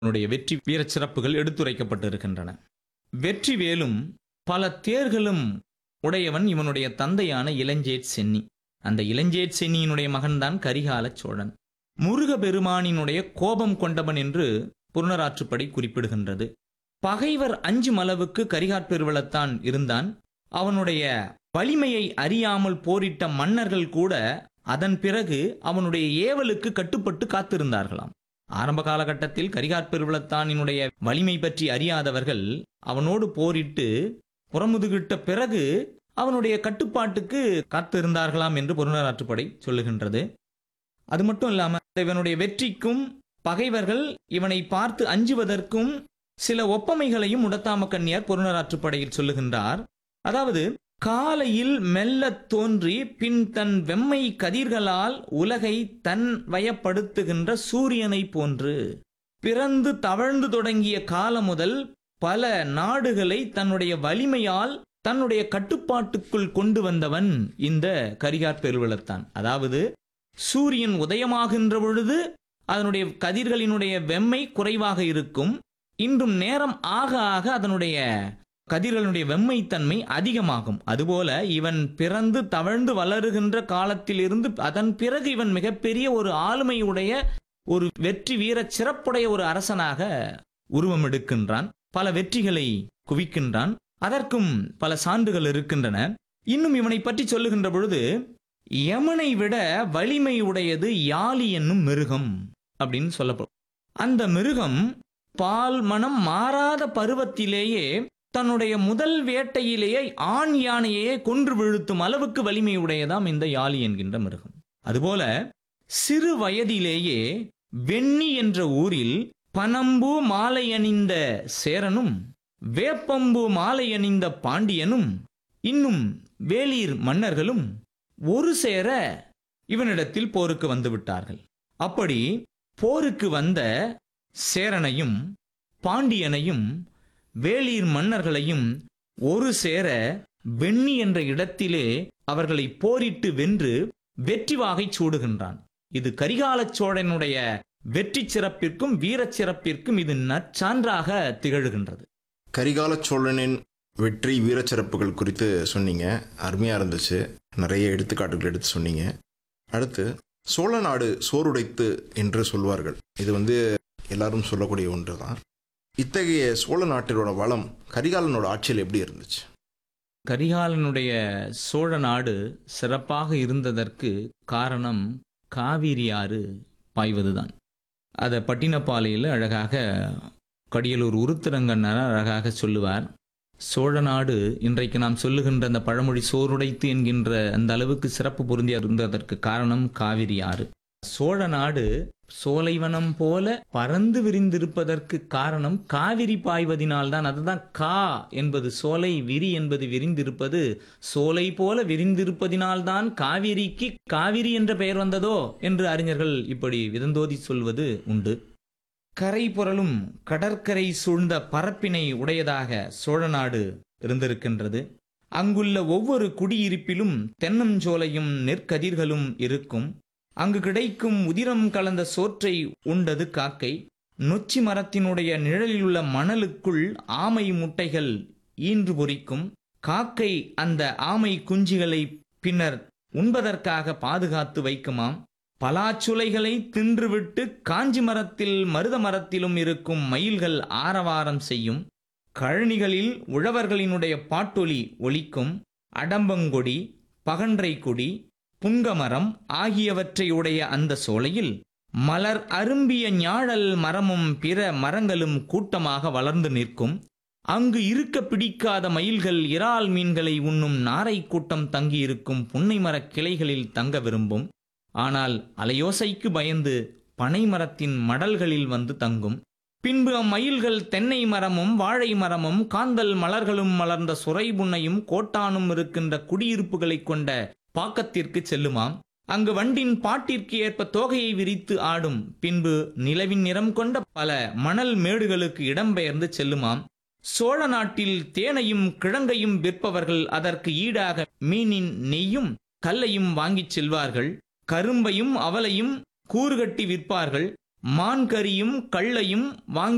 அவனுடைய வெற்றி வீரச் சிறப்புகள் எடுத்துரைக்கப்பட்டிருக்கின்றன வெற்றி வேலும் பல தேர்களும் உடையவன் இவனுடைய தந்தையான இளஞ்சேட் சென்னி அந்த இளஞ்சேட் சென்னியினுடைய மகன்தான் கரிகால சோழன் முருக பெருமானினுடைய கோபம் கொண்டவன் என்று புறநராற்றுப்படை குறிப்பிடுகின்றது பகைவர் அஞ்சும் அளவுக்கு கரிகாற் பெருவளத்தான் இருந்தான் அவனுடைய வலிமையை அறியாமல் போரிட்ட மன்னர்கள் கூட அதன் பிறகு அவனுடைய ஏவலுக்கு கட்டுப்பட்டு காத்திருந்தார்களாம் ஆரம்ப காலகட்டத்தில் கரிகாற் பெருவளத்தானினுடைய வலிமை பற்றி அறியாதவர்கள் அவனோடு போரிட்டு புறமுதுகிட்ட பிறகு அவனுடைய கட்டுப்பாட்டுக்கு காத்திருந்தார்களாம் என்று புறநராற்றுப்படை சொல்லுகின்றது அது மட்டும் இல்லாம இவனுடைய வெற்றிக்கும் பகைவர்கள் இவனை பார்த்து அஞ்சுவதற்கும் சில ஒப்பமைகளையும் உடத்தாம கன்னியார் புறநராற்றுப்படையில் சொல்லுகின்றார் அதாவது காலையில் மெல்லத் தோன்றி பின் தன் வெம்மை கதிர்களால் உலகை தன் வயப்படுத்துகின்ற சூரியனைப் போன்று பிறந்து தவழ்ந்து தொடங்கிய காலம் முதல் பல நாடுகளை தன்னுடைய வலிமையால் தன்னுடைய கட்டுப்பாட்டுக்குள் கொண்டு வந்தவன் இந்த கரிகார் பெருவளத்தான் அதாவது சூரியன் உதயமாகின்ற பொழுது அதனுடைய கதிர்களினுடைய வெம்மை குறைவாக இருக்கும் இன்றும் நேரம் ஆக ஆக அதனுடைய கதிர்களுடைய வெம்மைத்தன்மை அதிகமாகும் அதுபோல இவன் பிறந்து தவழ்ந்து வளருகின்ற காலத்திலிருந்து அதன் பிறகு இவன் மிகப்பெரிய ஒரு ஆளுமையுடைய ஒரு வெற்றி வீர சிறப்புடைய ஒரு அரசனாக உருவம் எடுக்கின்றான் பல வெற்றிகளை குவிக்கின்றான் அதற்கும் பல சான்றுகள் இருக்கின்றன இன்னும் இவனை பற்றி சொல்லுகின்ற பொழுது யமனை விட வலிமை உடையது யாலி என்னும் மிருகம் அப்படின்னு சொல்லப்படும் அந்த மிருகம் பால் மனம் மாறாத பருவத்திலேயே தன்னுடைய முதல் வேட்டையிலேயே ஆண் யானையே கொன்று வீழ்த்தும் அளவுக்கு வலிமை உடையதாம் இந்த யாலி என்கின்ற மிருகம் அதுபோல சிறு வயதிலேயே வெண்ணி என்ற ஊரில் பனம்பூ மாலை அணிந்த சேரனும் வேப்பம்பூ மாலை அணிந்த பாண்டியனும் இன்னும் வேலீர் மன்னர்களும் ஒரு சேர இவனிடத்தில் போருக்கு வந்து விட்டார்கள் அப்படி போருக்கு வந்த சேரனையும் பாண்டியனையும் வேலீர் மன்னர்களையும் ஒரு சேர வெண்ணி என்ற இடத்திலே அவர்களை போரிட்டு வென்று வெற்றி வாகை சூடுகின்றான் இது கரிகால சோழனுடைய வெற்றி சிறப்பிற்கும் வீரச் சிறப்பிற்கும் இது நற்சான்றாக திகழ்கின்றது கரிகால சோழனின் வெற்றி வீரச்சிறப்புகள் குறித்து சொன்னீங்க அருமையாக இருந்துச்சு நிறைய எடுத்துக்காட்டுகள் எடுத்து சொன்னீங்க அடுத்து சோழ நாடு சோறுடைத்து என்று சொல்வார்கள் இது வந்து எல்லாரும் சொல்லக்கூடிய ஒன்று தான் இத்தகைய சோழ நாட்டினோட வளம் கரிகாலனோட ஆட்சியில் எப்படி இருந்துச்சு கரிகாலனுடைய சோழ நாடு சிறப்பாக இருந்ததற்கு காரணம் காவிரி ஆறு பாய்வதுதான் அதை பட்டினப்பாலையில் அழகாக கடியலூர் உருத்திரங்கண்ணர் அழகாக சொல்லுவார் சோழ நாடு இன்றைக்கு நாம் சொல்லுகின்ற அந்த பழமொழி சோறுடைத்து என்கின்ற அந்த அளவுக்கு சிறப்பு பொருந்திய இருந்ததற்கு காரணம் காவிரி ஆறு சோழ நாடு சோலைவனம் போல பறந்து விரிந்திருப்பதற்கு காரணம் காவிரி பாய்வதினால்தான் அதுதான் கா என்பது சோலை விரி என்பது விரிந்திருப்பது சோலை போல விரிந்திருப்பதினால்தான் காவிரிக்கு காவிரி என்ற பெயர் வந்ததோ என்று அறிஞர்கள் இப்படி விதந்தோதி சொல்வது உண்டு கரை புரளும் கடற்கரை சூழ்ந்த பரப்பினை உடையதாக சோழநாடு இருந்திருக்கின்றது அங்குள்ள ஒவ்வொரு குடியிருப்பிலும் தென்னஞ்சோலையும் நெற்கதிர்களும் இருக்கும் அங்கு கிடைக்கும் உதிரம் கலந்த சோற்றை உண்டது காக்கை நொச்சி மரத்தினுடைய நிழலிலுள்ள மணலுக்குள் ஆமை முட்டைகள் ஈன்று பொறிக்கும் காக்கை அந்த ஆமை குஞ்சுகளை பின்னர் உண்பதற்காக பாதுகாத்து வைக்குமாம் பலாச்சுளைகளை தின்றுவிட்டு காஞ்சி மரத்தில் மருத மரத்திலும் இருக்கும் மயில்கள் ஆரவாரம் செய்யும் கழனிகளில் உழவர்களினுடைய பாட்டொலி ஒலிக்கும் அடம்பங்கொடி பகன்றை கொடி புங்கமரம் ஆகியவற்றை உடைய அந்த சோலையில் மலர் அரும்பிய ஞாழல் மரமும் பிற மரங்களும் கூட்டமாக வளர்ந்து நிற்கும் அங்கு இருக்க பிடிக்காத மயில்கள் இறால் மீன்களை உண்ணும் நாரை கூட்டம் தங்கியிருக்கும் புன்னை மரக் கிளைகளில் தங்க விரும்பும் ஆனால் அலையோசைக்கு பயந்து பனை மரத்தின் மடல்களில் வந்து தங்கும் பின்பு அம்மயில்கள் தென்னை மரமும் வாழை மரமும் காந்தல் மலர்களும் மலர்ந்த சுரை புன்னையும் கோட்டானும் இருக்கின்ற குடியிருப்புகளைக் கொண்ட பாக்கத்திற்கு செல்லுமாம் அங்கு வண்டின் பாட்டிற்கு ஏற்ப தோகையை விரித்து ஆடும் பின்பு நிலவின் நிறம் கொண்ட பல மணல் மேடுகளுக்கு இடம்பெயர்ந்து செல்லுமாம் சோழ நாட்டில் தேனையும் கிழங்கையும் விற்பவர்கள் அதற்கு ஈடாக மீனின் நெய்யும் கல்லையும் வாங்கிச் செல்வார்கள் கரும்பையும் அவலையும் கூறுகட்டி விற்பார்கள் மான்கரியும் கள்ளையும் வாங்கி